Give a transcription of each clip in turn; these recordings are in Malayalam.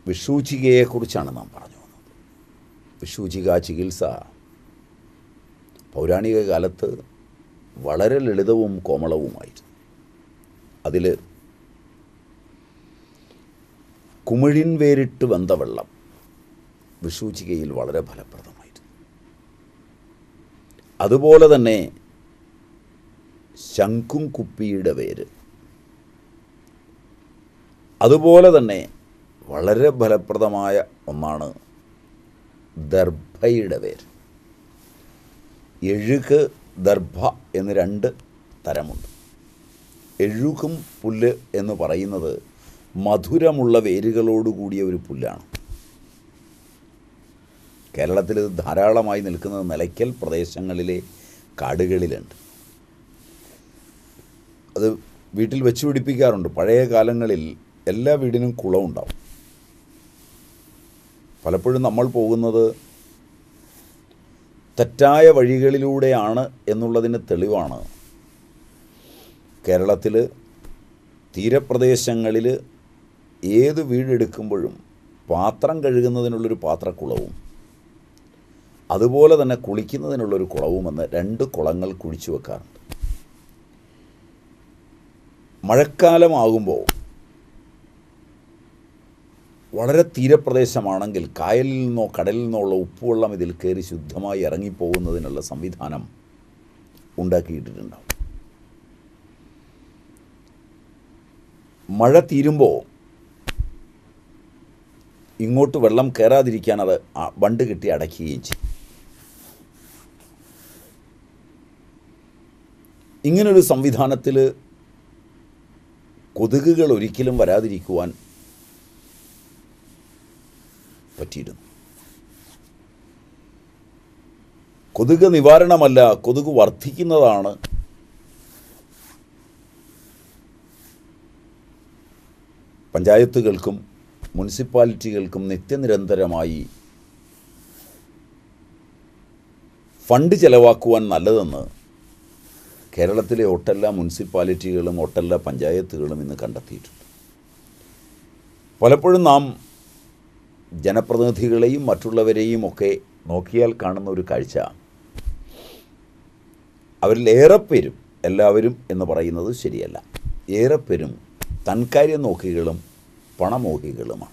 വിഷൂചികയെക്കുറിച്ചാണ് നാം പറഞ്ഞു വന്നത് വിഷൂചിക ചികിത്സ പൗരാണിക കാലത്ത് വളരെ ലളിതവും കോമളവുമായിരുന്നു അതിൽ കുമിഴിൻ വേരിട്ട് വെന്ത വെള്ളം വിഷൂചികയിൽ വളരെ ഫലപ്രദമായിരുന്നു അതുപോലെ തന്നെ ശംഖും കുപ്പിയുടെ വേര് അതുപോലെ തന്നെ വളരെ ഫലപ്രദമായ ഒന്നാണ് ദർഭയുടെ വേര് എഴുക് ദർഭ എന്ന് രണ്ട് തരമുണ്ട് എഴുകും പുല്ല് എന്ന് പറയുന്നത് മധുരമുള്ള വേരുകളോട് കൂടിയ ഒരു പുല്ലാണ് കേരളത്തിൽ ഇത് ധാരാളമായി നിൽക്കുന്നത് നിലയ്ക്കൽ പ്രദേശങ്ങളിലെ കാടുകളിലുണ്ട് അത് വീട്ടിൽ വെച്ച് പിടിപ്പിക്കാറുണ്ട് പഴയ കാലങ്ങളിൽ എല്ലാ വീടിനും കുളമുണ്ടാവും പലപ്പോഴും നമ്മൾ പോകുന്നത് തെറ്റായ വഴികളിലൂടെയാണ് എന്നുള്ളതിന് തെളിവാണ് കേരളത്തിൽ തീരപ്രദേശങ്ങളിൽ ഏത് വീടെടുക്കുമ്പോഴും പാത്രം കഴുകുന്നതിനുള്ളൊരു പാത്രക്കുളവും അതുപോലെ തന്നെ കുളിക്കുന്നതിനുള്ളൊരു കുളവുമെന്ന് രണ്ട് കുളങ്ങൾ കുഴിച്ചു വെക്കാറുണ്ട് മഴക്കാലമാകുമ്പോൾ വളരെ തീരപ്രദേശമാണെങ്കിൽ കായലിൽ നിന്നോ കടലിൽ നിന്നോ ഉള്ള ഉപ്പുവെള്ളം ഇതിൽ കയറി ശുദ്ധമായി ഇറങ്ങിപ്പോകുന്നതിനുള്ള സംവിധാനം ഉണ്ടാക്കിയിട്ടിട്ടുണ്ടാവും മഴ തീരുമ്പോൾ ഇങ്ങോട്ട് വെള്ളം കയറാതിരിക്കാൻ അത് ആ- ബണ്ട് കെട്ടി അടയ്ക്കുകയും ചെയ്യും ഇങ്ങനൊരു സംവിധാനത്തിൽ കൊതുകുകൾ ഒരിക്കലും വരാതിരിക്കുവാൻ പറ്റിയിരുന്നു കൊതുക് നിവാരണമല്ല കൊതുക് വർദ്ധിക്കുന്നതാണ് പഞ്ചായത്തുകൾക്കും മുനിസിപ്പാലിറ്റികൾക്കും നിത്യനിരന്തരമായി ഫണ്ട് ചെലവാക്കുവാൻ നല്ലതെന്ന് കേരളത്തിലെ ഒട്ടെല്ലാ മുനിസിപ്പാലിറ്റികളും ഒട്ടെല്ലാ പഞ്ചായത്തുകളും ഇന്ന് കണ്ടെത്തിയിട്ടുണ്ട് പലപ്പോഴും നാം ജനപ്രതിനിധികളെയും മറ്റുള്ളവരെയും ഒക്കെ നോക്കിയാൽ കാണുന്ന ഒരു കാഴ്ച അവരിൽ ഏറെ പേരും എല്ലാവരും എന്ന് പറയുന്നത് ശരിയല്ല ഏറെ പേരും തൻകാര്യം നോക്കികളും പണമോഹികളുമാണ്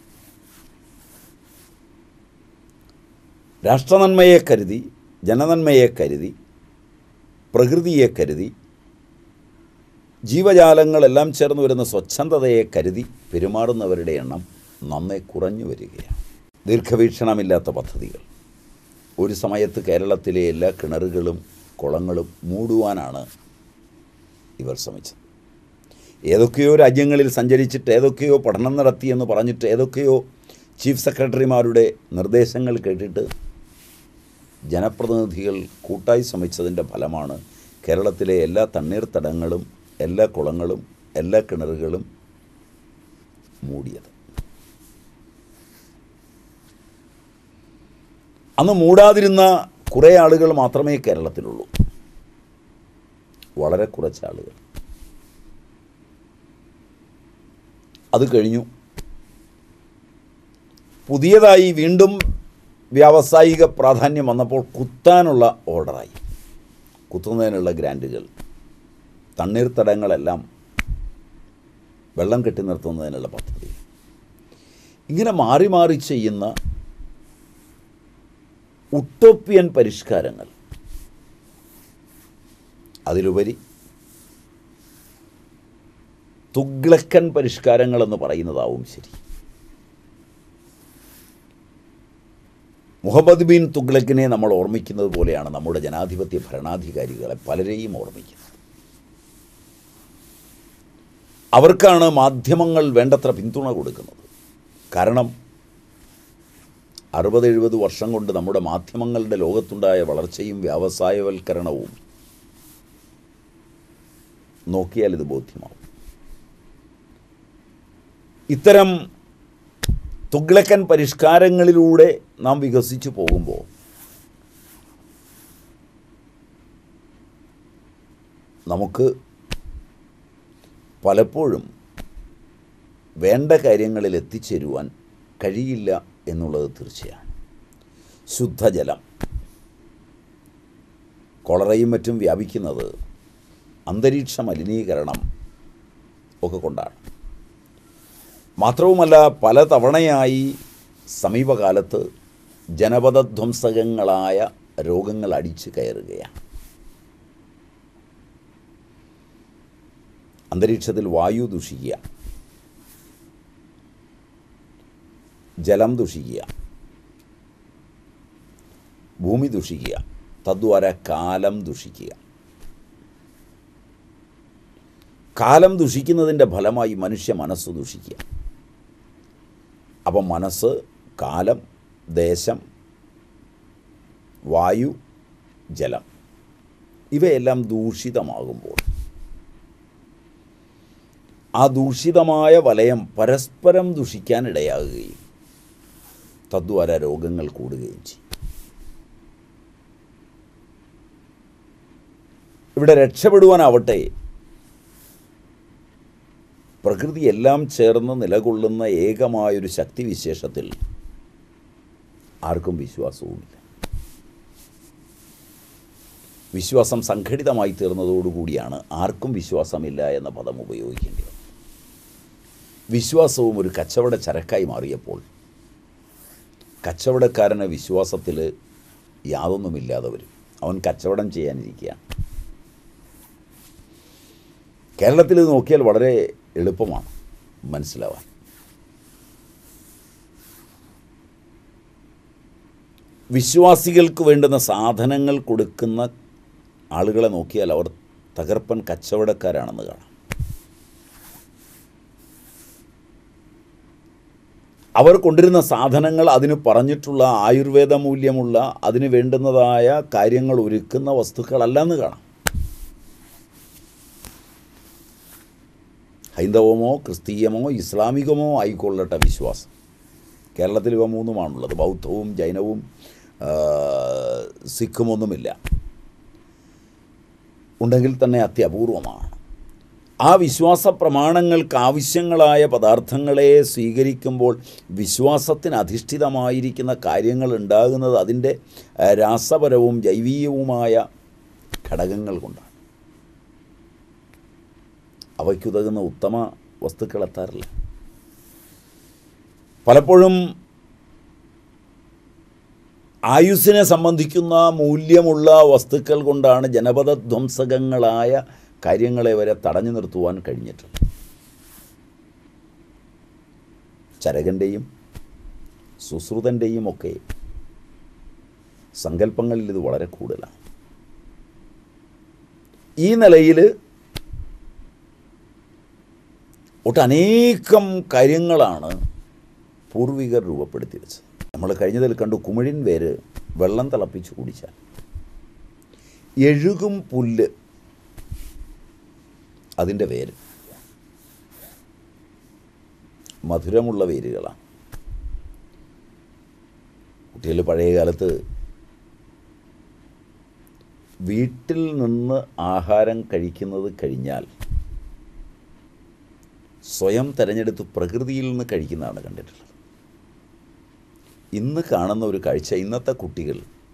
രാഷ്ട്രനന്മയെ കരുതി ജനനന്മയെ കരുതി പ്രകൃതിയെ കരുതി ജീവജാലങ്ങളെല്ലാം ചേർന്ന് വരുന്ന സ്വച്ഛന്തതയെ കരുതി പെരുമാറുന്നവരുടെ എണ്ണം നന്നേ കുറഞ്ഞു വരികയാണ് ദീർഘവീക്ഷണമില്ലാത്ത പദ്ധതികൾ ഒരു സമയത്ത് കേരളത്തിലെ എല്ലാ കിണറുകളും കുളങ്ങളും മൂടുവാനാണ് ഇവർ ശ്രമിച്ചത് ഏതൊക്കെയോ രാജ്യങ്ങളിൽ സഞ്ചരിച്ചിട്ട് ഏതൊക്കെയോ പഠനം നടത്തിയെന്ന് പറഞ്ഞിട്ട് ഏതൊക്കെയോ ചീഫ് സെക്രട്ടറിമാരുടെ നിർദ്ദേശങ്ങൾ കേട്ടിട്ട് ജനപ്രതിനിധികൾ കൂട്ടായി ശ്രമിച്ചതിൻ്റെ ഫലമാണ് കേരളത്തിലെ എല്ലാ തണ്ണീർത്തടങ്ങളും എല്ലാ കുളങ്ങളും എല്ലാ കിണറുകളും മൂടിയത് അന്ന് മൂടാതിരുന്ന കുറേ ആളുകൾ മാത്രമേ കേരളത്തിലുള്ളൂ വളരെ കുറച്ച് ആളുകൾ അത് കഴിഞ്ഞു പുതിയതായി വീണ്ടും വ്യാവസായിക പ്രാധാന്യം വന്നപ്പോൾ കുത്താനുള്ള ഓർഡറായി കുത്തുന്നതിനുള്ള ഗ്രാൻറ്റുകൾ തണ്ണീർത്തടങ്ങളെല്ലാം വെള്ളം കെട്ടി നിർത്തുന്നതിനുള്ള പദ്ധതി ഇങ്ങനെ മാറി മാറി ചെയ്യുന്ന ഉട്ടോപ്യൻ പരിഷ്കാരങ്ങൾ അതിലുപരി തുഗ്ലക്കൻ പരിഷ്കാരങ്ങൾ എന്ന് പറയുന്നതാവും ശരി മുഹമ്മദ് ബിൻ തുഗ്ലക്കിനെ നമ്മൾ ഓർമ്മിക്കുന്നത് പോലെയാണ് നമ്മുടെ ജനാധിപത്യ ഭരണാധികാരികളെ പലരെയും ഓർമ്മിക്കുന്നത് അവർക്കാണ് മാധ്യമങ്ങൾ വേണ്ടത്ര പിന്തുണ കൊടുക്കുന്നത് കാരണം അറുപത് എഴുപത് വർഷം കൊണ്ട് നമ്മുടെ മാധ്യമങ്ങളുടെ ലോകത്തുണ്ടായ വളർച്ചയും വ്യാവസായവൽക്കരണവും നോക്കിയാൽ ഇത് ബോധ്യമാവും ഇത്തരം തുഗ്ലക്കൻ പരിഷ്കാരങ്ങളിലൂടെ നാം വികസിച്ചു പോകുമ്പോൾ നമുക്ക് പലപ്പോഴും വേണ്ട കാര്യങ്ങളിൽ എത്തിച്ചേരുവാൻ കഴിയില്ല എന്നുള്ളത് തീർച്ചയാണ് ശുദ്ധജലം കൊളറയും മറ്റും വ്യാപിക്കുന്നത് അന്തരീക്ഷ മലിനീകരണം ഒക്കെ കൊണ്ടാണ് മാത്രവുമല്ല പല തവണയായി സമീപകാലത്ത് ജനപദധ്വംസകങ്ങളായ രോഗങ്ങൾ അടിച്ചു കയറുകയാണ് അന്തരീക്ഷത്തിൽ വായു ദുഷിക്കുക ജലം ദുഷിക്കുക ഭൂമി ദുഷിക്കുക തദ്വാര കാലം ദുഷിക്കുക കാലം ദുഷിക്കുന്നതിൻ്റെ ഫലമായി മനുഷ്യ മനസ്സ് ദുഷിക്കുക അപ്പം മനസ്സ് കാലം ദേശം വായു ജലം ഇവയെല്ലാം ദൂഷിതമാകുമ്പോൾ ആ ദൂഷിതമായ വലയം പരസ്പരം ദുഷിക്കാനിടയാകുകയും തദ്വാര രോഗങ്ങൾ കൂടുകയും ചെയ്യും ഇവിടെ രക്ഷപ്പെടുവാനാവട്ടെ പ്രകൃതി എല്ലാം ചേർന്ന് നിലകൊള്ളുന്ന ഏകമായൊരു ശക്തിവിശേഷത്തിൽ ആർക്കും വിശ്വാസവുമില്ല വിശ്വാസം സംഘടിതമായി തീർന്നതോടുകൂടിയാണ് ആർക്കും വിശ്വാസമില്ല എന്ന പദം ഉപയോഗിക്കേണ്ടി വന്നത് വിശ്വാസവും ഒരു കച്ചവട ചരക്കായി മാറിയപ്പോൾ കച്ചവടക്കാരന് വിശ്വാസത്തിൽ യാതൊന്നുമില്ലാതെ വരും അവൻ കച്ചവടം ചെയ്യാനിരിക്കുകയാണ് കേരളത്തിൽ ഇത് നോക്കിയാൽ വളരെ എളുപ്പമാണ് മനസ്സിലാവാൻ വിശ്വാസികൾക്ക് വേണ്ടുന്ന സാധനങ്ങൾ കൊടുക്കുന്ന ആളുകളെ നോക്കിയാൽ അവർ തകർപ്പൻ കച്ചവടക്കാരാണെന്ന് കാണാം അവർ കൊണ്ടിരുന്ന സാധനങ്ങൾ അതിന് പറഞ്ഞിട്ടുള്ള ആയുർവേദ മൂല്യമുള്ള അതിന് വേണ്ടുന്നതായ കാര്യങ്ങൾ ഒരുക്കുന്ന വസ്തുക്കളല്ലെന്ന് കാണാം ഹൈന്ദവമോ ക്രിസ്തീയമോ ഇസ്ലാമികമോ ആയിക്കൊള്ളട്ടെ വിശ്വാസം കേരളത്തിൽ ഇവ മൂന്നുമാണുള്ളത് ബൗദ്ധവും ജൈനവും ആ, സിഖുമൊന്നുമില്ല ഉണ്ടെങ്കിൽ തന്നെ അത്യപൂർവമാണ് ആ വിശ്വാസ പ്രമാണങ്ങൾക്ക് ആവശ്യങ്ങളായ പദാർത്ഥങ്ങളെ സ്വീകരിക്കുമ്പോൾ വിശ്വാസത്തിന് അധിഷ്ഠിതമായിരിക്കുന്ന കാര്യങ്ങൾ ഉണ്ടാകുന്നത് അതിൻ്റെ ആ, രാസപരവും ജൈവീയവുമായ ഘടകങ്ങൾ കൊണ്ടാണ് അവയ്ക്കുതകുന്ന ഉത്തമ വസ്തുക്കൾ എത്താറില്ല പലപ്പോഴും ആയുസ്സിനെ സംബന്ധിക്കുന്ന മൂല്യമുള്ള വസ്തുക്കൾ കൊണ്ടാണ് ജനപദധ്വംസകങ്ങളായ കാര്യങ്ങളെ വരെ തടഞ്ഞു നിർത്തുവാൻ കഴിഞ്ഞിട്ടുണ്ട് ചരകൻ്റെയും സുശ്രുതൻ്റെയും ഒക്കെ സങ്കല്പങ്ങളിൽ ഇത് വളരെ കൂടുതലാണ് ഈ നിലയിൽ ഒട്ടനേകം കാര്യങ്ങളാണ് പൂർവികർ രൂപപ്പെടുത്തി വെച്ചത് നമ്മൾ കഴിഞ്ഞതിൽ കണ്ടു കുമിഴിൻ വേര് വെള്ളം തിളപ്പിച്ച് കുടിച്ചാൽ എഴുകും പുല്ല് അതിൻ്റെ വേര് മധുരമുള്ള വേരുകളാണ് കുട്ടികൾ പഴയ കാലത്ത് വീട്ടിൽ നിന്ന് ആഹാരം കഴിക്കുന്നത് കഴിഞ്ഞാൽ സ്വയം തിരഞ്ഞെടുത്ത് പ്രകൃതിയിൽ നിന്ന് കഴിക്കുന്നതാണ് കണ്ടിട്ടുള്ളത് ഇന്ന് കാണുന്ന ഒരു കാഴ്ച ഇന്നത്തെ കുട്ടികൾ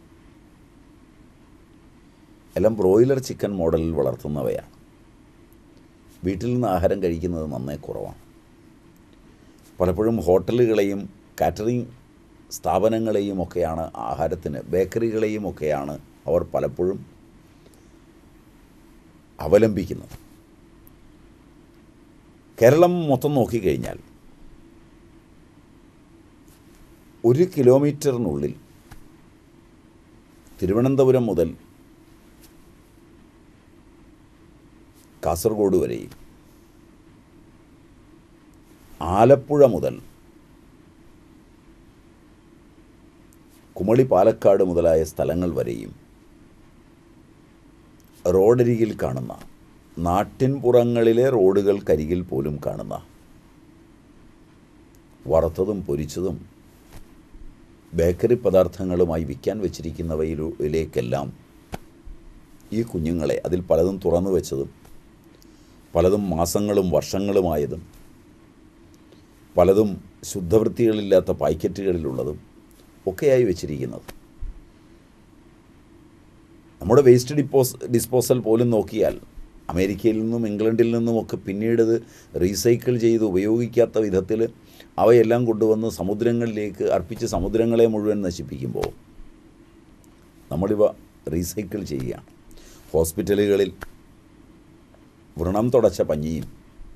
എല്ലാം ബ്രോയിലർ ചിക്കൻ മോഡലിൽ വളർത്തുന്നവയാണ് വീട്ടിൽ നിന്ന് ആഹാരം കഴിക്കുന്നത് നന്നേ കുറവാണ് പലപ്പോഴും ഹോട്ടലുകളെയും കാറ്ററിംഗ് സ്ഥാപനങ്ങളെയും ഒക്കെയാണ് ആഹാരത്തിന് ബേക്കറികളെയും ഒക്കെയാണ് അവർ പലപ്പോഴും അവലംബിക്കുന്നത് കേരളം മൊത്തം നോക്കിക്കഴിഞ്ഞാൽ ഒരു കിലോമീറ്ററിനുള്ളിൽ തിരുവനന്തപുരം മുതൽ കാസർഗോഡ് വരെയും ആലപ്പുഴ മുതൽ കുമളി പാലക്കാട് മുതലായ സ്ഥലങ്ങൾ വരെയും റോഡരികിൽ കാണുന്ന നാട്ടിൻപുറങ്ങളിലെ റോഡുകൾക്കരികിൽ പോലും കാണുന്ന വറുത്തതും പൊരിച്ചതും ബേക്കറി പദാർത്ഥങ്ങളുമായി വിൽക്കാൻ വെച്ചിരിക്കുന്നവയിലേക്കെല്ലാം ഈ കുഞ്ഞുങ്ങളെ അതിൽ പലതും തുറന്നു വെച്ചതും പലതും മാസങ്ങളും വർഷങ്ങളുമായതും പലതും ശുദ്ധവൃത്തികളില്ലാത്ത പാക്കറ്റുകളിലുള്ളതും ഒക്കെയായി വെച്ചിരിക്കുന്നത് നമ്മുടെ വേസ്റ്റ് ഡിപ്പോസ് ഡിസ്പോസൽ പോലും നോക്കിയാൽ അമേരിക്കയിൽ നിന്നും ഇംഗ്ലണ്ടിൽ നിന്നുമൊക്കെ പിന്നീട് ഇത് റീസൈക്കിൾ ചെയ്ത് ഉപയോഗിക്കാത്ത വിധത്തിൽ അവയെല്ലാം കൊണ്ടുവന്ന് സമുദ്രങ്ങളിലേക്ക് അർപ്പിച്ച് സമുദ്രങ്ങളെ മുഴുവൻ നശിപ്പിക്കുമ്പോൾ നമ്മളിവ റീസൈക്കിൾ ചെയ്യുകയാണ് ഹോസ്പിറ്റലുകളിൽ വ്രണം തുടച്ച പഞ്ഞിയും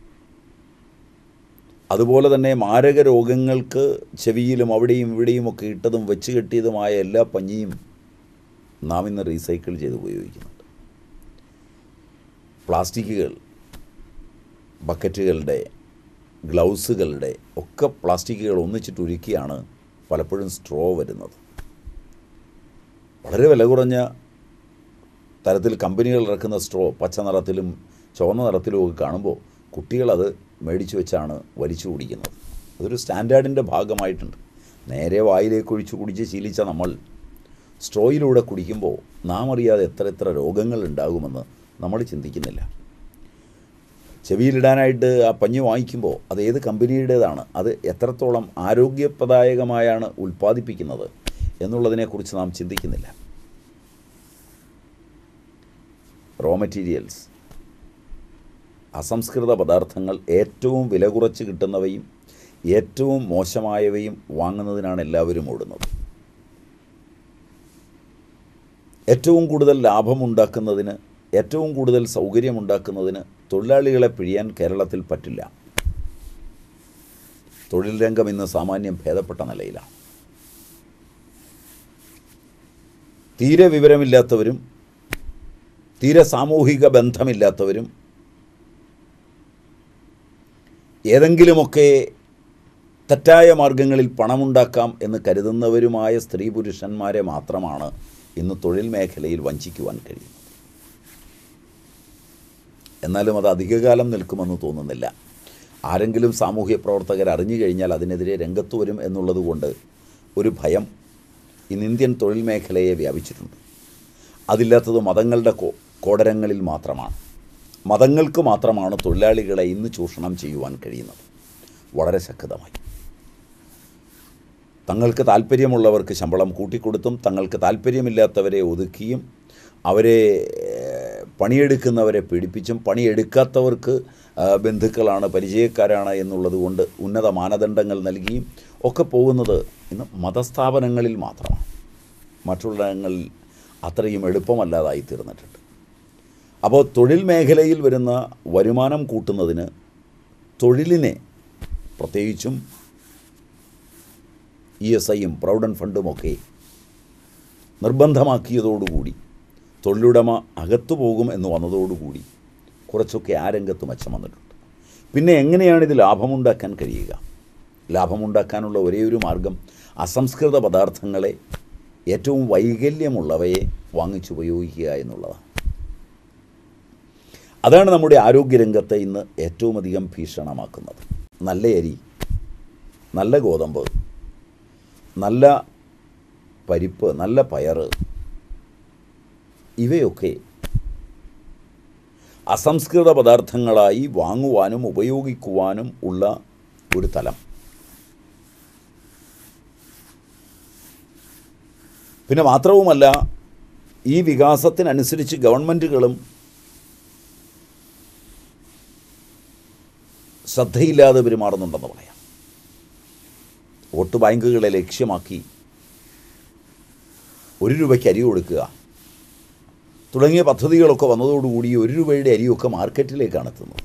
അതുപോലെ തന്നെ മാരക രോഗങ്ങൾക്ക് ചെവിയിലും അവിടെയും ഇവിടെയും ഒക്കെ ഇട്ടതും വെച്ച് കെട്ടിയതുമായ എല്ലാ പഞ്ഞിയും നാം ഇന്ന് റീസൈക്കിൾ ചെയ്ത് ഉപയോഗിക്കുന്നുണ്ട് പ്ലാസ്റ്റിക്കുകൾ ബക്കറ്റുകളുടെ ഗ്ലൗസുകളുടെ ഒക്കെ പ്ലാസ്റ്റിക്കുകൾ ഒന്നിച്ചിട്ട് ഉരുക്കിയാണ് പലപ്പോഴും സ്ട്രോ വരുന്നത് വളരെ വില കുറഞ്ഞ തരത്തിൽ കമ്പനികൾ ഇറക്കുന്ന സ്ട്രോ പച്ച നിറത്തിലും ചുവന്ന നിറത്തിലും ഒക്കെ കാണുമ്പോൾ കുട്ടികളത് മേടിച്ചു വെച്ചാണ് വലിച്ചു കുടിക്കുന്നത് അതൊരു സ്റ്റാൻഡേർഡിൻ്റെ ഭാഗമായിട്ടുണ്ട് നേരെ വായിലേക്ക് ഒഴിച്ച് കുടിച്ച് ശീലിച്ച നമ്മൾ സ്ട്രോയിലൂടെ കുടിക്കുമ്പോൾ നാം അറിയാതെ എത്ര എത്ര രോഗങ്ങൾ ഉണ്ടാകുമെന്ന് നമ്മൾ ചിന്തിക്കുന്നില്ല ചെവിയിലിടാനായിട്ട് ആ പഞ്ഞ് വാങ്ങിക്കുമ്പോൾ അത് ഏത് കമ്പനിയുടേതാണ് അത് എത്രത്തോളം ആരോഗ്യപ്രദായകമായാണ് ഉൽപ്പാദിപ്പിക്കുന്നത് എന്നുള്ളതിനെക്കുറിച്ച് നാം ചിന്തിക്കുന്നില്ല റോ മെറ്റീരിയൽസ് അസംസ്കൃത പദാർത്ഥങ്ങൾ ഏറ്റവും വില കുറച്ച് കിട്ടുന്നവയും ഏറ്റവും മോശമായവയും വാങ്ങുന്നതിനാണ് എല്ലാവരും ഓടുന്നത് ഏറ്റവും കൂടുതൽ ലാഭമുണ്ടാക്കുന്നതിന് ഏറ്റവും കൂടുതൽ സൗകര്യമുണ്ടാക്കുന്നതിന് തൊഴിലാളികളെ പിഴിയാൻ കേരളത്തിൽ പറ്റില്ല തൊഴിൽ രംഗം ഇന്ന് സാമാന്യം ഭേദപ്പെട്ട നിലയിലാണ് തീരെ വിവരമില്ലാത്തവരും തീരെ സാമൂഹിക ബന്ധമില്ലാത്തവരും ഏതെങ്കിലുമൊക്കെ തെറ്റായ മാർഗങ്ങളിൽ പണമുണ്ടാക്കാം എന്ന് കരുതുന്നവരുമായ സ്ത്രീ പുരുഷന്മാരെ മാത്രമാണ് ഇന്ന് തൊഴിൽ മേഖലയിൽ വഞ്ചിക്കുവാൻ കഴിയുന്നത് എന്നാലും അത് അധികകാലം നിൽക്കുമെന്ന് തോന്നുന്നില്ല ആരെങ്കിലും സാമൂഹ്യ പ്രവർത്തകർ അറിഞ്ഞു കഴിഞ്ഞാൽ അതിനെതിരെ രംഗത്ത് വരും എന്നുള്ളതുകൊണ്ട് ഒരു ഭയം ഇന്ന് ഇന്ത്യൻ തൊഴിൽ മേഖലയെ വ്യാപിച്ചിട്ടുണ്ട് അതില്ലാത്തത് മതങ്ങളുടെ കോ കോടരങ്ങളിൽ മാത്രമാണ് മതങ്ങൾക്ക് മാത്രമാണ് തൊഴിലാളികളെ ഇന്ന് ചൂഷണം ചെയ്യുവാൻ കഴിയുന്നത് വളരെ ശക്തമായി തങ്ങൾക്ക് താല്പര്യമുള്ളവർക്ക് ശമ്പളം കൂട്ടിക്കൊടുത്തും തങ്ങൾക്ക് താല്പര്യമില്ലാത്തവരെ ഒതുക്കിയും അവരെ ഏഹ്, പണിയെടുക്കുന്നവരെ പീഡിപ്പിച്ചും പണിയെടുക്കാത്തവർക്ക് ആ, ബന്ധുക്കളാണ് പരിചയക്കാരാണ് എന്നുള്ളത് കൊണ്ട് ഉന്നത മാനദണ്ഡങ്ങൾ നൽകിയും ഒക്കെ പോകുന്നത് ഇന്ന് മതസ്ഥാപനങ്ങളിൽ മാത്രമാണ് മറ്റുള്ളങ്ങളിൽ അത്രയും എളുപ്പമല്ലാതായി തീർന്നിട്ടുണ്ട് അപ്പോൾ തൊഴിൽ മേഖലയിൽ വരുന്ന വരുമാനം കൂട്ടുന്നതിന് തൊഴിലിനെ പ്രത്യേകിച്ചും ഇ എസ് ഐയും പ്രൗഡൻ ഫണ്ടുമൊക്കെ നിർബന്ധമാക്കിയതോടുകൂടി തൊഴിലുടമ അകത്തു പോകും എന്ന് വന്നതോടുകൂടി കുറച്ചൊക്കെ ആ രംഗത്ത് മെച്ചം വന്നിട്ടുണ്ട് പിന്നെ എങ്ങനെയാണ് ഇത് ലാഭമുണ്ടാക്കാൻ കഴിയുക ലാഭമുണ്ടാക്കാനുള്ള ഒരേ ഒരു മാർഗം അസംസ്കൃത പദാർത്ഥങ്ങളെ ഏറ്റവും വൈകല്യമുള്ളവയെ വാങ്ങിച്ചുപയോഗിക്കുക എന്നുള്ളതാണ് അതാണ് നമ്മുടെ ആരോഗ്യരംഗത്തെ ഇന്ന് ഏറ്റവും അധികം ഭീഷണമാക്കുന്നത് നല്ല അരി നല്ല ഗോതമ്പ് നല്ല പരിപ്പ് നല്ല പയറ് ഇവയൊക്കെ അസംസ്കൃത പദാർത്ഥങ്ങളായി വാങ്ങുവാനും ഉപയോഗിക്കുവാനും ഉള്ള ഒരു തലം പിന്നെ മാത്രവുമല്ല ഈ വികാസത്തിനനുസരിച്ച് ഗവൺമെൻറ്റുകളും ശ്രദ്ധയില്ലാതെ പെരുമാറുന്നുണ്ടെന്ന് പറയാം വോട്ട് ബാങ്കുകളെ ലക്ഷ്യമാക്കി ഒരു രൂപയ്ക്ക് അരി കൊടുക്കുക തുടങ്ങിയ പദ്ധതികളൊക്കെ വന്നതോടുകൂടി ഒരു രൂപയുടെ അരിയൊക്കെ മാർക്കറ്റിലേക്കാണ് എത്തുന്നത്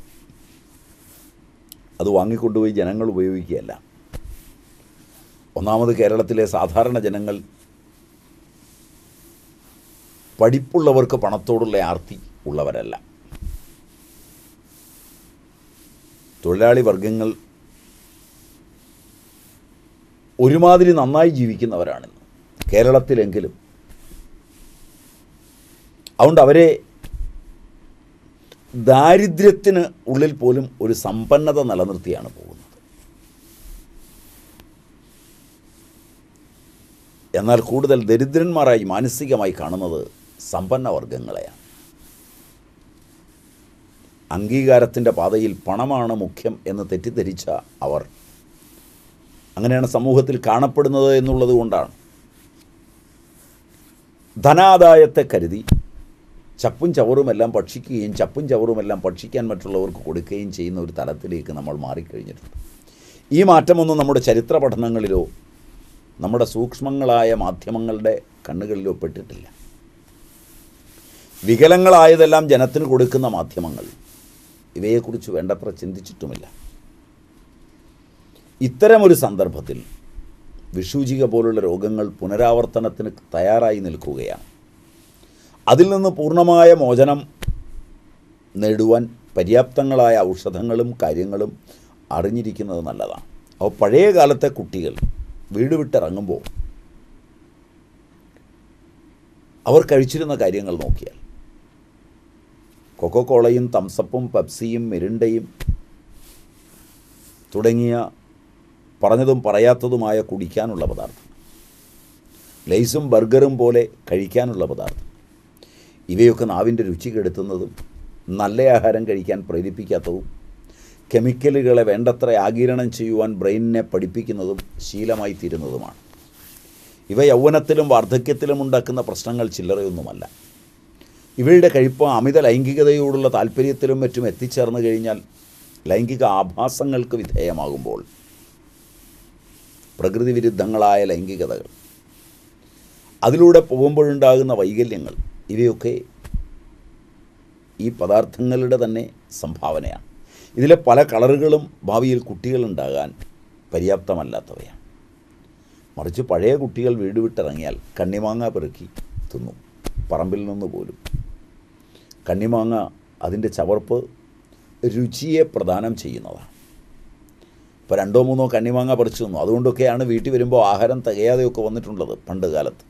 അത് വാങ്ങിക്കൊണ്ടുപോയി ജനങ്ങൾ ഉപയോഗിക്കുകയല്ല ഒന്നാമത് കേരളത്തിലെ സാധാരണ ജനങ്ങൾ പഠിപ്പുള്ളവർക്ക് പണത്തോടുള്ള ആർത്തി ഉള്ളവരല്ല തൊഴിലാളി വർഗങ്ങൾ ഒരുമാതിരി നന്നായി ജീവിക്കുന്നവരാണിന്ന് കേരളത്തിലെങ്കിലും അതുകൊണ്ട് അവരെ ദാരിദ്ര്യത്തിന് ഉള്ളിൽ പോലും ഒരു സമ്പന്നത നിലനിർത്തിയാണ് പോകുന്നത് എന്നാൽ കൂടുതൽ ദരിദ്രന്മാരായി മാനസികമായി കാണുന്നത് സമ്പന്ന വർഗങ്ങളെയാണ് അംഗീകാരത്തിൻ്റെ പാതയിൽ പണമാണ് മുഖ്യം എന്ന് തെറ്റിദ്ധരിച്ച അവർ അങ്ങനെയാണ് സമൂഹത്തിൽ കാണപ്പെടുന്നത് എന്നുള്ളത് കൊണ്ടാണ് ധനാദായത്തെ കരുതി ചപ്പും ചവറുമെല്ലാം ഭക്ഷിക്കുകയും ചപ്പും ചവറുമെല്ലാം ഭക്ഷിക്കാൻ മറ്റുള്ളവർക്ക് കൊടുക്കുകയും ചെയ്യുന്ന ഒരു തലത്തിലേക്ക് നമ്മൾ മാറിക്കഴിഞ്ഞിട്ടുണ്ട് ഈ മാറ്റമൊന്നും നമ്മുടെ ചരിത്ര പഠനങ്ങളിലോ നമ്മുടെ സൂക്ഷ്മങ്ങളായ മാധ്യമങ്ങളുടെ കണ്ണുകളിലോ പെട്ടിട്ടില്ല വികലങ്ങളായതെല്ലാം ജനത്തിന് കൊടുക്കുന്ന മാധ്യമങ്ങൾ ഇവയെക്കുറിച്ച് വേണ്ടത്ര ചിന്തിച്ചിട്ടുമില്ല ഇത്തരമൊരു സന്ദർഭത്തിൽ വിഷൂചിക പോലുള്ള രോഗങ്ങൾ പുനരാവർത്തനത്തിന് തയ്യാറായി നിൽക്കുകയാണ് അതിൽ നിന്ന് പൂർണ്ണമായ മോചനം നേടുവാൻ പര്യാപ്തങ്ങളായ ഔഷധങ്ങളും കാര്യങ്ങളും അറിഞ്ഞിരിക്കുന്നത് നല്ലതാണ് അപ്പോൾ പഴയ കാലത്തെ കുട്ടികൾ വീട് വിട്ടിറങ്ങുമ്പോൾ അവർ കഴിച്ചിരുന്ന കാര്യങ്ങൾ നോക്കിയാൽ കൊക്കോക്കോളയും തംസപ്പും പെപ്സിയും മിരിണ്ടയും തുടങ്ങിയ പറഞ്ഞതും പറയാത്തതുമായ കുടിക്കാനുള്ള പദാർത്ഥം ലേസും ബർഗറും പോലെ കഴിക്കാനുള്ള പദാർത്ഥം ഇവയൊക്കെ നാവിൻ്റെ രുചി കെടുത്തുന്നതും നല്ല ആഹാരം കഴിക്കാൻ പ്രേരിപ്പിക്കാത്തതും കെമിക്കലുകളെ വേണ്ടത്ര ആഗിരണം ചെയ്യുവാൻ ബ്രെയിനിനെ പഠിപ്പിക്കുന്നതും ശീലമായി തീരുന്നതുമാണ് ഇവ യൗവനത്തിലും വാർദ്ധക്യത്തിലും ഉണ്ടാക്കുന്ന പ്രശ്നങ്ങൾ ചില്ലറയൊന്നുമല്ല ഇവയുടെ കഴിപ്പ് അമിത ലൈംഗികതയോടുള്ള താല്പര്യത്തിലും മറ്റും എത്തിച്ചേർന്ന് കഴിഞ്ഞാൽ ലൈംഗിക ആഭാസങ്ങൾക്ക് വിധേയമാകുമ്പോൾ പ്രകൃതി വിരുദ്ധങ്ങളായ ലൈംഗികതകൾ അതിലൂടെ പോകുമ്പോഴുണ്ടാകുന്ന വൈകല്യങ്ങൾ ഇവയൊക്കെ ഈ പദാർത്ഥങ്ങളുടെ തന്നെ സംഭാവനയാണ് ഇതിലെ പല കളറുകളും ഭാവിയിൽ കുട്ടികളുണ്ടാകാൻ പര്യാപ്തമല്ലാത്തവയാണ് മറിച്ച് പഴയ കുട്ടികൾ വീട് വിട്ടിറങ്ങിയാൽ കണ്ണിമാങ്ങ പെറുക്കി തിന്നും പറമ്പിൽ നിന്ന് പോലും കണ്ണിമാങ്ങ അതിൻ്റെ ചവർപ്പ് രുചിയെ പ്രദാനം ചെയ്യുന്നതാണ് ഇപ്പോൾ രണ്ടോ മൂന്നോ കണ്ണിമാങ്ങ പറിച്ചു തന്നു അതുകൊണ്ടൊക്കെയാണ് വീട്ടിൽ വരുമ്പോൾ ആഹാരം തികയാതെയൊക്കെ വന്നിട്ടുള്ളത് പണ്ട് കാലത്ത്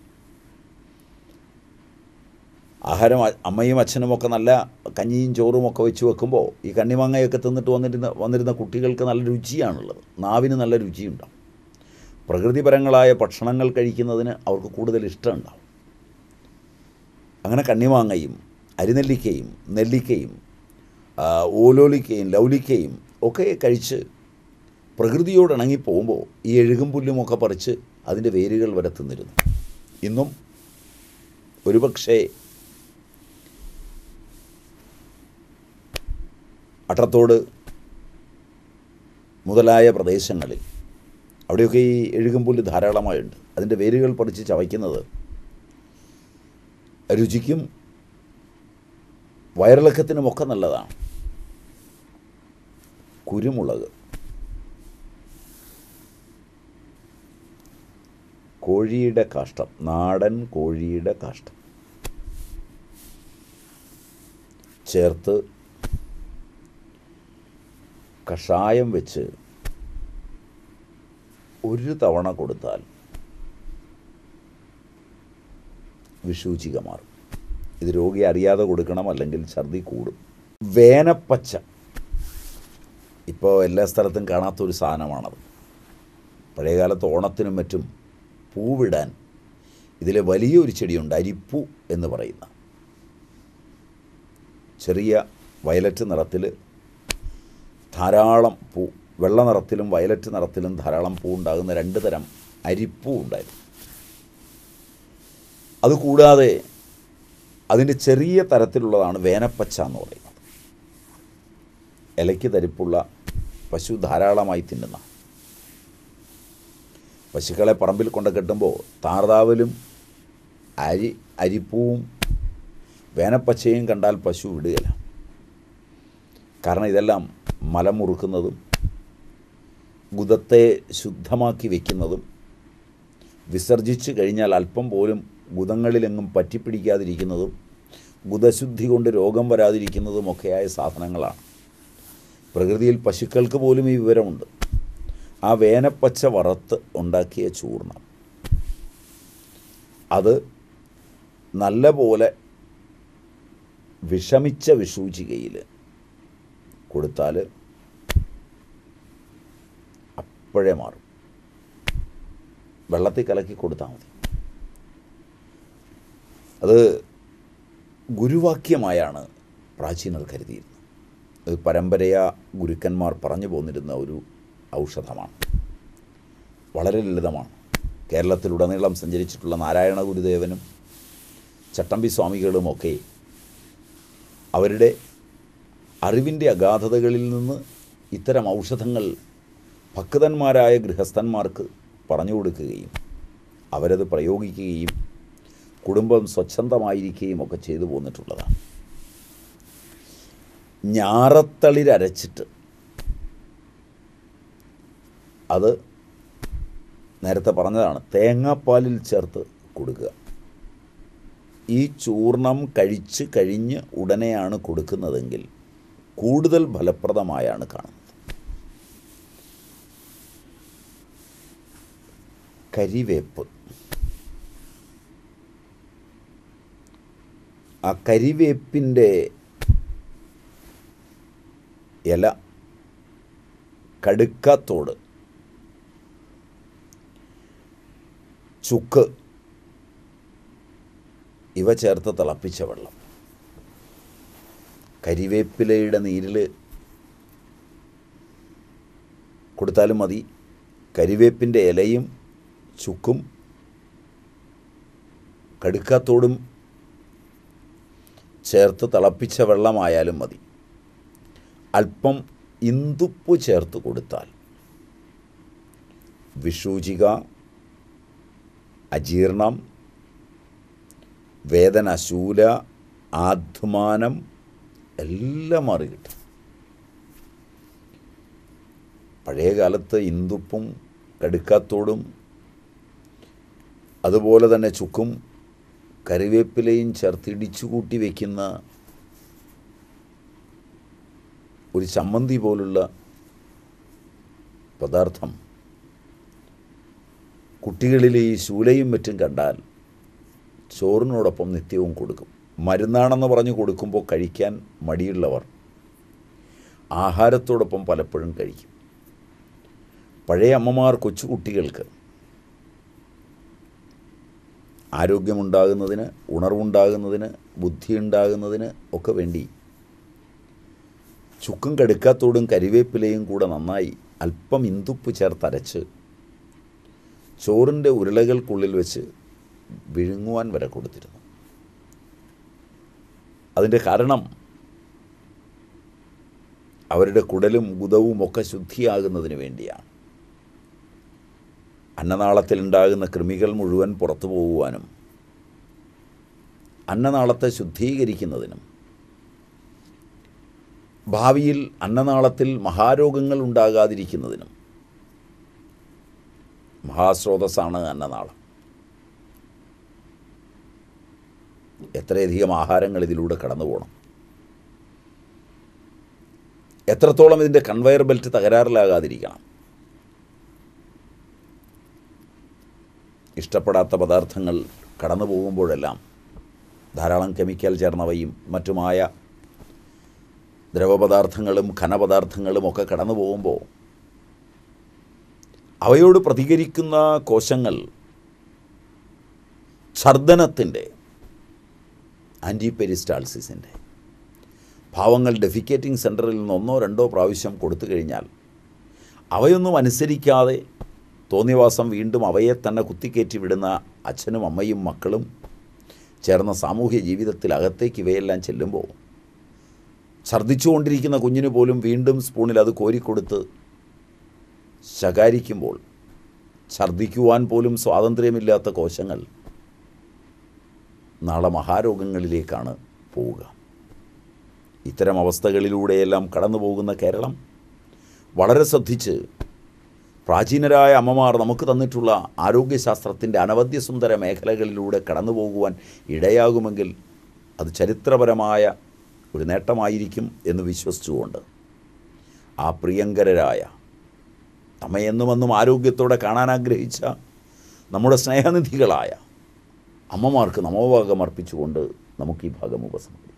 ആഹാരം അ- അമ്മയും അച്ഛനും ഒക്കെ നല്ല കഞ്ഞിയും ചോറും ഒക്കെ വെച്ച് വെക്കുമ്പോൾ ഈ കണ്ണിമാങ്ങയൊക്കെ തിന്നിട്ട് വന്നിരുന്ന വന്നിരുന്ന കുട്ടികൾക്ക് നല്ല രുചിയാണുള്ളത് നാവിന് നല്ല രുചിയുണ്ടാവും പ്രകൃതിപരങ്ങളായ ഭക്ഷണങ്ങൾ കഴിക്കുന്നതിന് അവർക്ക് കൂടുതൽ ഇഷ്ടമുണ്ടാവും അങ്ങനെ കണ്ണിമാങ്ങയും അരിനെല്ലിക്കയും നെല്ലിക്കയും ആ, ഓലോലിക്കയും ലൗലിക്കയും ഒക്കെ കഴിച്ച് പ്രകൃതിയോട് ഇണങ്ങി പോകുമ്പോൾ ഈ എഴുകും പുല്ലുമൊക്കെ പറിച്ച് അതിൻ്റെ വേരുകൾ വരെ തിന്നിരുന്നു ഇന്നും ഒരുപക്ഷേ അട്ടത്തോട് മുതലായ പ്രദേശങ്ങളിൽ അവിടെയൊക്കെ ഈ എഴുകുംപുല്ല് ധാരാളമായുണ്ട് അതിൻ്റെ വേരുകൾ പറിച്ച് ചവയ്ക്കുന്നത് രുചിക്കും വയറിളക്കത്തിനുമൊക്കെ നല്ലതാണ് കുരുമുളക് കോഴിയുടെ കാഷ്ടം നാടൻ കോഴിയുടെ കാഷ്ടം ചേർത്ത് കഷായം വെച്ച് ഒരു തവണ കൊടുത്താൽ വിഷൂചിക മാറും ഇത് രോഗി അറിയാതെ കൊടുക്കണം അല്ലെങ്കിൽ ഛർദി കൂടും വേനപ്പച്ച ഇപ്പോൾ എല്ലാ സ്ഥലത്തും കാണാത്തൊരു സാധനമാണത് പഴയകാലത്ത് ഓണത്തിനും മറ്റും പൂവിടാൻ ഇതിലെ വലിയൊരു ചെടിയുണ്ട് അരിപ്പൂ എന്ന് പറയുന്ന ചെറിയ വയലറ്റ് നിറത്തിൽ ധാരാളം പൂ വെള്ള നിറത്തിലും വയലറ്റ് നിറത്തിലും ധാരാളം പൂ ഉണ്ടാകുന്ന രണ്ട് തരം അരിപ്പൂ ഉണ്ടായിരുന്നു അതുകൂടാതെ അതിൻ്റെ ചെറിയ തരത്തിലുള്ളതാണ് വേനപ്പച്ച എന്ന് പറയുന്നത് ഇലയ്ക്ക് തരിപ്പുള്ള പശു ധാരാളമായി തിന്നുന്ന പശുക്കളെ പറമ്പിൽ കൊണ്ട് കെട്ടുമ്പോൾ താർതാവലും അരി അരിപ്പൂവും വേനപ്പച്ചയും കണ്ടാൽ പശു വിടുകയില്ല കാരണം ഇതെല്ലാം മലം മുറുക്കുന്നതും ഗുദത്തെ ശുദ്ധമാക്കി വയ്ക്കുന്നതും വിസർജിച്ച് കഴിഞ്ഞാൽ അല്പം പോലും ഗുദങ്ങളിലെങ്ങും പറ്റിപ്പിടിക്കാതിരിക്കുന്നതും ഗുദശുദ്ധി കൊണ്ട് രോഗം വരാതിരിക്കുന്നതുമൊക്കെയായ സാധനങ്ങളാണ് പ്രകൃതിയിൽ പശുക്കൾക്ക് പോലും ഈ വിവരമുണ്ട് ആ വേനപ്പച്ച വറുത്ത് ഉണ്ടാക്കിയ ചൂർണം അത് നല്ല പോലെ വിഷമിച്ച വിഷൂചികയിൽ കൊടുത്താൽ അപ്പോഴേ മാറും വെള്ളത്തിൽ കലക്കി കൊടുത്താൽ മതി അത് ഗുരുവാക്യമായാണ് പ്രാചീനർ കരുതിയിരുന്നത് അത് പരമ്പരയാ ഗുരുക്കന്മാർ പറഞ്ഞു പോന്നിരുന്ന ഒരു ഔഷധമാണ് വളരെ ലളിതമാണ് കേരളത്തിലുടനീളം സഞ്ചരിച്ചിട്ടുള്ള നാരായണ ഗുരുദേവനും ചട്ടമ്പി സ്വാമികളുമൊക്കെ അവരുടെ അറിവിൻ്റെ അഗാധതകളിൽ നിന്ന് ഇത്തരം ഔഷധങ്ങൾ ഭക്തന്മാരായ ഗൃഹസ്ഥന്മാർക്ക് പറഞ്ഞു കൊടുക്കുകയും അവരത് പ്രയോഗിക്കുകയും കുടുംബം സ്വച്ഛന്തമായിരിക്കുകയും ഒക്കെ ചെയ്തു പോന്നിട്ടുള്ളതാണ് ഞാറത്തളിരരച്ചിട്ട് അത് നേരത്തെ പറഞ്ഞതാണ് തേങ്ങാപ്പാലിൽ ചേർത്ത് കൊടുക്കുക ഈ ചൂർണം കഴിച്ച് കഴിഞ്ഞ് ഉടനെയാണ് കൊടുക്കുന്നതെങ്കിൽ കൂടുതൽ ഫലപ്രദമായാണ് കാണുന്നത് കരിവേപ്പ് ആ കരിവേപ്പിൻ്റെ ഇല കടുക്കാത്തോട് ചുക്ക് ഇവ ചേർത്ത് തിളപ്പിച്ച വെള്ളം കരിവേപ്പിലയുടെ നീരിൽ കൊടുത്താലും മതി കരിവേപ്പിൻ്റെ ഇലയും ചുക്കും കടുക്കാത്തോടും ചേർത്ത് തിളപ്പിച്ച വെള്ളമായാലും മതി അല്പം ഇന്ദുപ്പ് ചേർത്ത് കൊടുത്താൽ വിഷൂചിക അജീർണം വേദന ശൂല ആധ്മാനം എല്ലാം മാറി കിട്ടും പഴയ കാലത്ത് ഇന്ദുപ്പും കടുക്കാത്തോടും അതുപോലെ തന്നെ ചുക്കും കറിവേപ്പിലയും ചേർത്ത് ഇടിച്ചു കൂട്ടി വയ്ക്കുന്ന ഒരു ചമ്മന്തി പോലുള്ള പദാർത്ഥം കുട്ടികളിൽ ഈ ശൂലയും മറ്റും കണ്ടാൽ ചോറിനോടൊപ്പം നിത്യവും കൊടുക്കും മരുന്നാണെന്ന് പറഞ്ഞ് കൊടുക്കുമ്പോൾ കഴിക്കാൻ മടിയുള്ളവർ ആഹാരത്തോടൊപ്പം പലപ്പോഴും കഴിക്കും പഴയ അമ്മമാർ കൊച്ചുകുട്ടികൾക്ക് ആരോഗ്യമുണ്ടാകുന്നതിന് ഉണർവുണ്ടാകുന്നതിന് ബുദ്ധിയുണ്ടാകുന്നതിന് ഒക്കെ വേണ്ടി ചുക്കും കടുക്കാത്തോടും കരിവേപ്പിലയും കൂടെ നന്നായി അല്പം ഇന്തുപ്പ് ചേർത്തരച്ച് ചോറിൻ്റെ ഉരുളകൾക്കുള്ളിൽ വെച്ച് വിഴുങ്ങുവാൻ വരെ കൊടുത്തിരുന്നു അതിൻ്റെ കാരണം അവരുടെ കുടലും ഗുദവും ഒക്കെ ശുദ്ധിയാകുന്നതിന് വേണ്ടിയാണ് അന്നനാളത്തിലുണ്ടാകുന്ന കൃമികൾ മുഴുവൻ പുറത്തു പോകുവാനും അന്നനാളത്തെ ശുദ്ധീകരിക്കുന്നതിനും ഭാവിയിൽ അന്നനാളത്തിൽ മഹാരോഗങ്ങൾ ഉണ്ടാകാതിരിക്കുന്നതിനും മഹാസ്രോതസ്സാണ് അന്നനാളം എത്രയധികം ആഹാരങ്ങൾ ഇതിലൂടെ കടന്നു പോകണം എത്രത്തോളം ഇതിൻ്റെ കൺവെയർ ബെൽറ്റ് തകരാറിലാകാതിരിക്കണം ഇഷ്ടപ്പെടാത്ത പദാർത്ഥങ്ങൾ കടന്നു പോകുമ്പോഴെല്ലാം ധാരാളം കെമിക്കൽ ചേർന്നവയും മറ്റുമായ ദ്രവപദാർത്ഥങ്ങളും ഘനപദാർത്ഥങ്ങളും ഒക്കെ കടന്നു പോകുമ്പോൾ അവയോട് പ്രതികരിക്കുന്ന കോശങ്ങൾ ഛർദനത്തിൻ്റെ ആൻറ്റിപെരിസ്റ്റാൾസിസിൻ്റെ ഭാവങ്ങൾ ഡെഫിക്കേറ്റിംഗ് സെൻറ്ററിൽ നിന്ന് ഒന്നോ രണ്ടോ പ്രാവശ്യം കൊടുത്തു കഴിഞ്ഞാൽ അവയൊന്നും അനുസരിക്കാതെ തോന്നിവാസം വീണ്ടും അവയെ തന്നെ കുത്തിക്കയറ്റി വിടുന്ന അച്ഛനും അമ്മയും മക്കളും ചേർന്ന സാമൂഹ്യ ജീവിതത്തിൽ അകത്തേക്ക് ഇവയെല്ലാം ചെല്ലുമ്പോൾ ഛർദ്ദിച്ചുകൊണ്ടിരിക്കുന്ന കുഞ്ഞിന് പോലും വീണ്ടും സ്പൂണിൽ അത് കോരിക്കൊടുത്ത് ശകാരിക്കുമ്പോൾ ഛർദ്ദിക്കുവാൻ പോലും സ്വാതന്ത്ര്യമില്ലാത്ത കോശങ്ങൾ നാളെ മഹാരോഗങ്ങളിലേക്കാണ് പോവുക ഇത്തരം അവസ്ഥകളിലൂടെയെല്ലാം കടന്നു പോകുന്ന കേരളം വളരെ ശ്രദ്ധിച്ച് പ്രാചീനരായ അമ്മമാർ നമുക്ക് തന്നിട്ടുള്ള ആരോഗ്യശാസ്ത്രത്തിൻ്റെ അനവധ്യസുന്ദര മേഖലകളിലൂടെ കടന്നു പോകുവാൻ ഇടയാകുമെങ്കിൽ അത് ചരിത്രപരമായ ഒരു നേട്ടമായിരിക്കും എന്ന് വിശ്വസിച്ചുകൊണ്ട് ആ പ്രിയങ്കരരായ നമ്മെ എന്നും എന്നും ആരോഗ്യത്തോടെ കാണാൻ ആഗ്രഹിച്ച നമ്മുടെ സ്നേഹനിധികളായ അമ്മമാർക്ക് നമോഭാഗം അർപ്പിച്ചുകൊണ്ട് നമുക്ക് ഈ ഭാഗം ഉപസംഹരിക്കാം